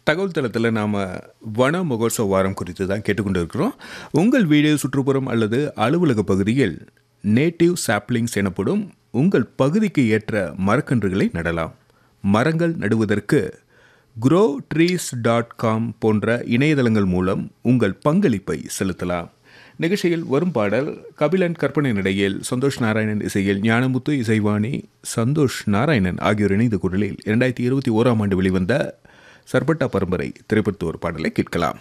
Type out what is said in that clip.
தகவல் தளத்தில் நாம் வன மகோத்சவ வாரம் குறித்து தான் கேட்டுக்கொண்டு இருக்கிறோம் உங்கள் வீடு சுற்றுப்புறம் அல்லது அலுவலக பகுதியில் நேட்டிவ் சாப்லிங்ஸ் எனப்படும் உங்கள் பகுதிக்கு ஏற்ற மரக்கன்றுகளை நடலாம் மரங்கள் நடுவதற்கு க்ரோ ட்ரீஸ் டாட் காம் போன்ற இணையதளங்கள் மூலம் உங்கள் பங்களிப்பை செலுத்தலாம் நிகழ்ச்சியில் வரும் பாடல் கபிலன் கற்பனை நடையில் சந்தோஷ் நாராயணன் இசையில் ஞானமுத்து இசைவாணி சந்தோஷ் நாராயணன் ஆகியோர் இணைந்த குரலில் இரண்டாயிரத்தி இருபத்தி ஓராம் ஆண்டு வெளிவந்த சர்பட்டா பரம்பரை திரைப்படத்து ஒரு பாடலை கேட்கலாம்